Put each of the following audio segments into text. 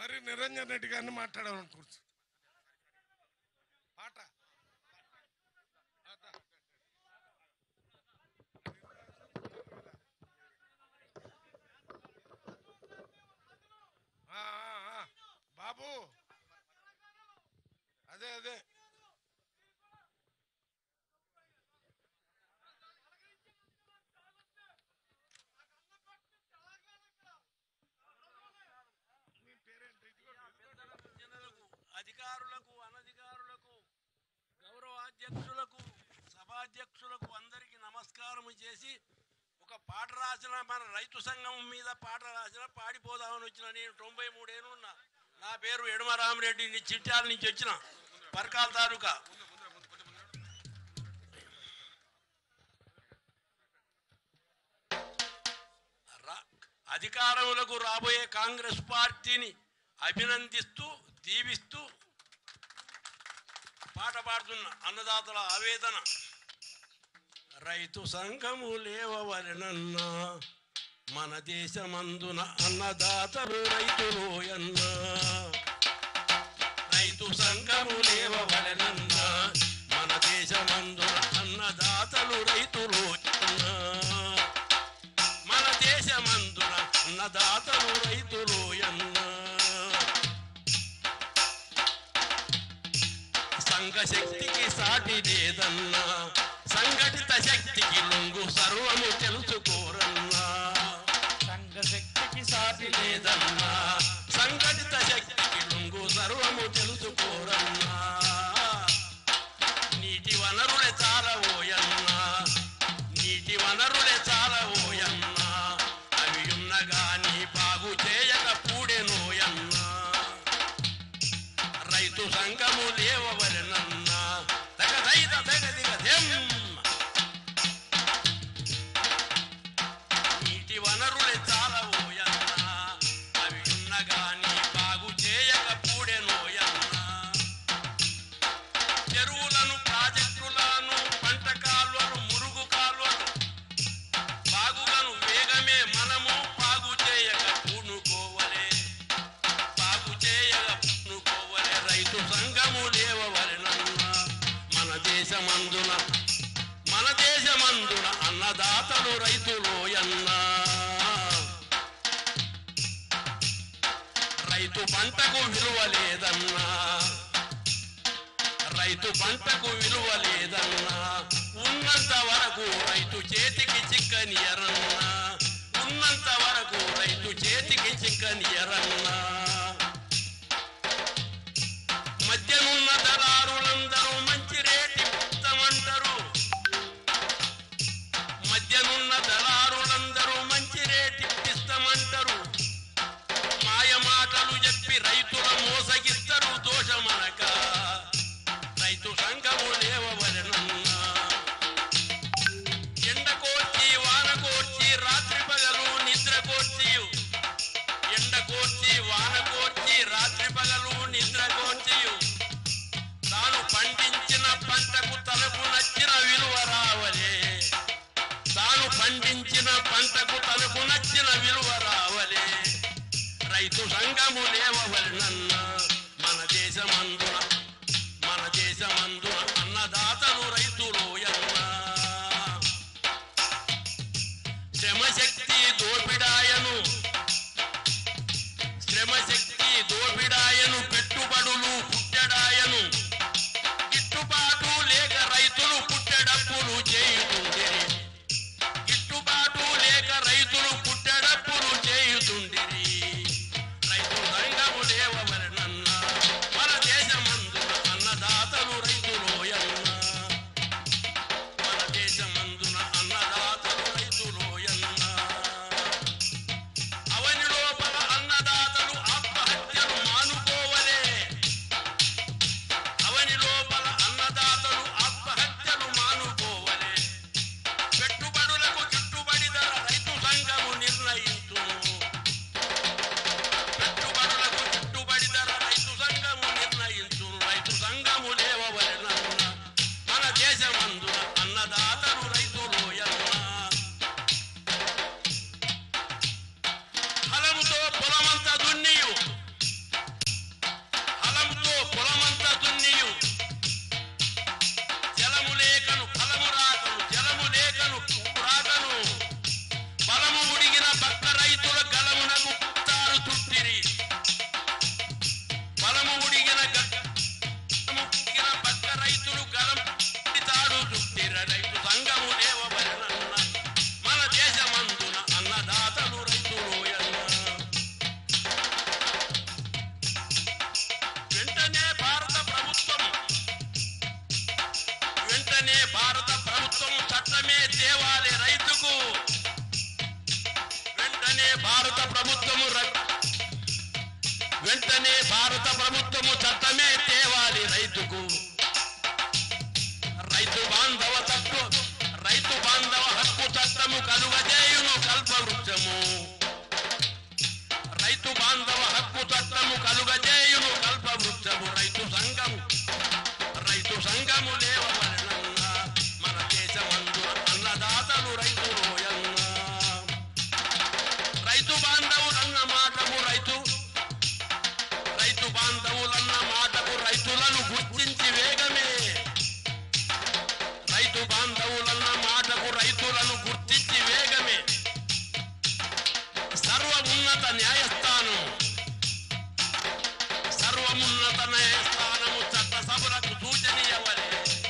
మరి నిరంజన్ రెడ్డి గారిని మాట్లాడాలని కూర్చో పాట ఆ, ఆ, ఆ. బాబు అదే అదే మీ పేరేంటి ఇదిగోండి, ఇదిగోండి. జనులకు, అధికారులకు అనధికారులకు గౌరవాధ్యక్షులకు సభాధ్యక్షులకు అందరికీ నమస్కారం చేసి ఒక పాట రాసిన మన రైతు సంఘం మీద పాట రాసిన పాడిపోదామని వచ్చిన నేను తొంభై మూడేళ్ళు ఉన్నా నా పేరు ఎడమరామరెడ్డి ని చిట్యాల నుంచి వచ్చిన పరకాల తాలూకా రా- అధికారములకు రాబోయే కాంగ్రెస్ పార్టీని అభినందిస్తూ దీవిస్తూ పాట పాడుతున్న అన్నదాతల ఆవేదన రైతు సంఘము లేవవలెనన్నా మన దేశమందున అన్నదాతలు రైతులోయన్నా రైతు సంఘము లేవవలెనన్నా మన దేశమందున అన్నదాతలు రైతులోయన్నా మన దేశమందున అన్నదాతలు రైతులోయన్నా సంఘ శక్తికి సాటి లేదన్నా సంఘటిత శక్తికి లొంగు సర్వము తెలుసుకోరన్నా సంఘ శక్తికి సాటి లేదన్నా సంఘటిత శక్తికి లొంగు సర్వము తెలుసుకోరన్నా నీటి వనరులే చాలవోయన్నా నీటి వనరులే చాలవోయన్నా అవి ఉన్నగాని బాగు చేయక పూడెనోయన్నా రైతు సంఘము లేవవలెనన్నా తగ రైత తగదిగ నీటి వనరులే చాలవోయన్నా అవి ఉన్నగాని బాగు చేయక పూడెనోయన్నా చెరువులను ప్రాజెక్టులను పంట కాలువలు మురుగు కాలువలు బాగుగను వేగమే మనము బాగు చేయక పూనుకోవలే బాగు చేయక పూనుకోవలే రైతు సంఘము లేవవలెనన్నా మన దేశమందున మన దేశమందున అన్నదాతలు రైతులోయన్నా రైతు పంటకు విలువ లేదన్నా రైతు పంటకు విలువ లేదన్నా ఉన్నంత వరకు రైతు చేతికి చిక్కని ఎరన్నా ఉన్నంత వరకు రైతు చేతికి చిక్కని ఎరన్నా మధ్యనున్న దళారులందరూ మంచి రేటి పుస్తమంటారు మధ్యనున్న దళారులందరూ మంచి రేటి ఇస్తామంటారు మాయ మాటలు చెప్పి రైతుల మోసగిస్తారు దోషమనక రైతు సంఘము లేవవలెనన్నా ఎండ కోర్చి వాన కోర్చి రాత్రి పగలు నిద్ర కోర్చి ఎండ కోర్చి వాన కోర్చి రాత్రి పగలు నిద్ర కోర్చి తాను పండించిన పంటకు తనకు నచ్చిన విలువ రావలే తాను పండించిన పంటకు తనకు నచ్చిన విలువ రావలే రైతు సంఘము లేవవలనన్నా మన దేశమందున మన దేశమందున అన్నదాతలు రైతులోయన్నా శ్రమశక్తి దోపిడాయను శ్రమశక్తి దోపిడాయను పెట్టుబడులు పుట్టడాయను గిట్టుబాటు లేక రైతులు పుట్టెడప్పులు చేయుతుండిరి గిట్టుబాటు లేక రైతులు పుట్టెడప్పులు చేయుతుండిరి రైతు సంఘము లేవవలనన్నా మన దేశమందున అన్నదాతలు రైతులోయన్నా మన దేశమందున అన్నదాతలు రైతులోయన్నా భారత ప్రభుత్వము ర- వెంటనే భారత ప్రభుత్వము చట్టమే తేవాలి రైతుకు రైతు బాంధవ తట్టు రైతు బాంధవ హక్కు చట్టము కలుగజేయును కల్పవృక్షము రైతు బాంధవ హక్కు చట్టము కలుగజేయును కల్పవృక్షము రైతు సంఘము రైతు సంఘము లేవలనన్న మన దేశమందు అన్నదాతలు రైతు రోయన్న రైతు బాంధవులన్న మాటకు రైతు రైతు బాంధవులన్న మాటకు రైతులను గుర్తించి వేగమే రైతు బాంధవులన్న మాటకు రైతులను గుర్తించి వేగమే సర్వమున్నత న్యాయస్థానం సర్వమున్నత న్యాయస్థానము చట్టసభలకు సూచనీయవలే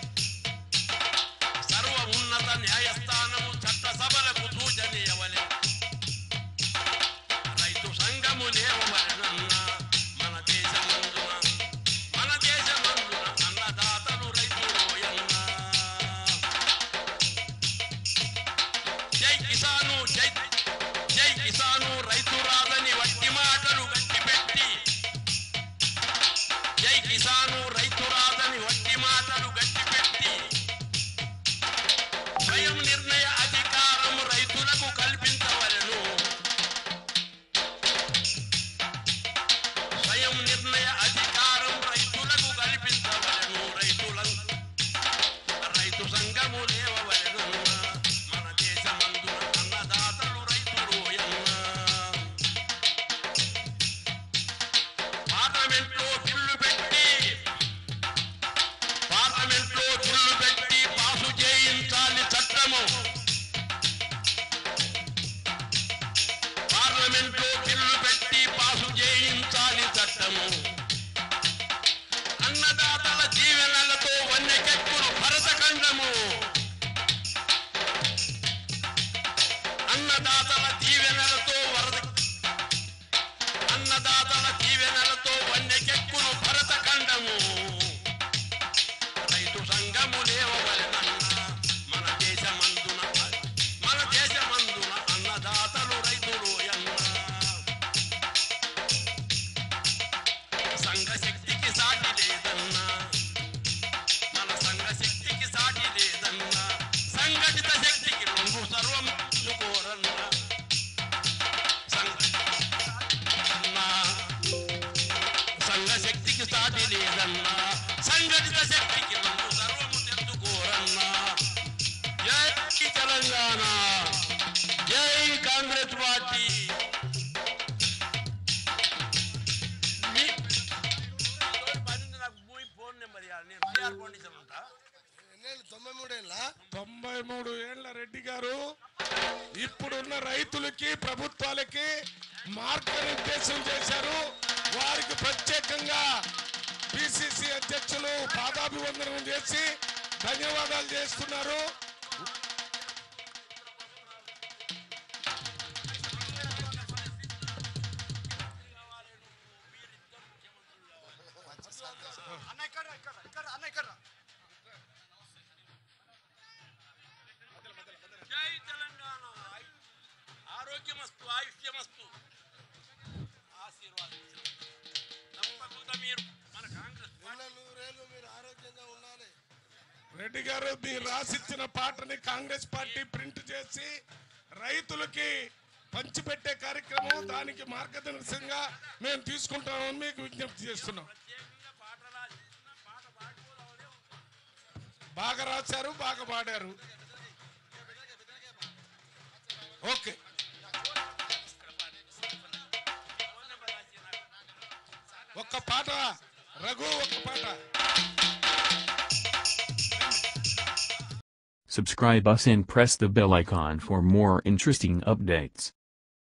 సర్వమున్నత న్యాయస్థానము చట్టసభలకు సూచనీయవలే రైతు సంఘము లేవవలనన్న మన దేశమందున మన దేశమందున అన్నదాతలు రైతులోయన్న జై కిసాను జై జై కిసాను రైతు రాదని వట్టి మాటలు గట్టిపెట్టి జై కిసాను రైతు రాదని వట్టి మాటలు గట్టిపెట్టి స్వయం నిర్ణయ అధికారం రైతులకు కల్పించవలను స్వయం నిర్ణయ అధికారం రైతులకు కల్పించవలను రైతులను రైతు సంఘము లేవవలెనన్న మన దేశమందున అన్నదాతలు రైతులు పార్లమెంట్లో బిల్లు పెట్టి పార్లమెంట్లో బిల్లు పెట్టి పాసు చేయించాలి చట్టము పార్లమెంట్లో బిల్లు పెట్టి పాసు చేయించాలి చట్టము అన్నదాతల జీవనాలతో వన్యకెక్కులు భరతఖండము అన్నదాతల దీవెనలతో వరద అన్నదాతల దీవెనలతో వన్యకెక్కులు భరతఖండము రైతు సంఘము లేవవలెనన్న మన దేశమందున మన దేశమందున అన్నదాతలు రైతులు ఎన్న సంఘ శక్తికి సాటి లేదన్నా మన సంఘ శక్తికి సాటి లేదన్నా సంఘటిత శక్తికి లొంగు సర్వం కోరన్నా అన్నా సంఘ శక్తికి సాటి లేదన్నా సంఘటిత శక్తికి లొంగు సర్వము తెచ్చుకోరన్నా జై తెలంగాణ జై కాంగ్రెస్ పార్టీ మీ పదింది నాకు భూమి ఫోన్ నెంబర్ ఇవ్వాలి నేను పిఆర్ కండిషన్ ఉంటా ఎన్నేళ్ళు తొంభై మూడేళ్ళ తొంభై మూడు ఏళ్ల రెడ్డి గారు ఇప్పుడున్న రైతులకి ప్రభుత్వాలకి మార్గనిర్దేశం చేశారు వారికి ప్రత్యేకంగా పిసిసి అధ్యక్షులు పాదాభివందనం చేసి ధన్యవాదాలు చేస్తున్నారు జై తెలంగాణ ఆరోగ్యమస్తు ఆయుష్యమస్తు ఆశీర్వాదం తప్పకుండా మీరు మన కాంగ్రెస్ పార్టీ నూరేళ్ళు మీరు ఆరోగ్యంగా ఉండాలి రెడ్డి గారు మీరు రాసిచ్చిన పాటని కాంగ్రెస్ పార్టీ ప్రింట్ చేసి రైతులకి పంచిపెట్టే కార్యక్రమం దానికి మార్గదర్శకంగా మేము తీసుకుంటామని మీకు విజ్ఞప్తి చేస్తున్నాం ప్రత్యేకంగా పాట రాసిన పాట పాడిపోదామనే బాగా రాశారు బాగా పాడారు ఓకే ఫోన్ నెంబర్ రాసి నాకు ఒక్క పాట రఘు ఒక్క పాట Subscribe us and press the bell icon for more interesting updates.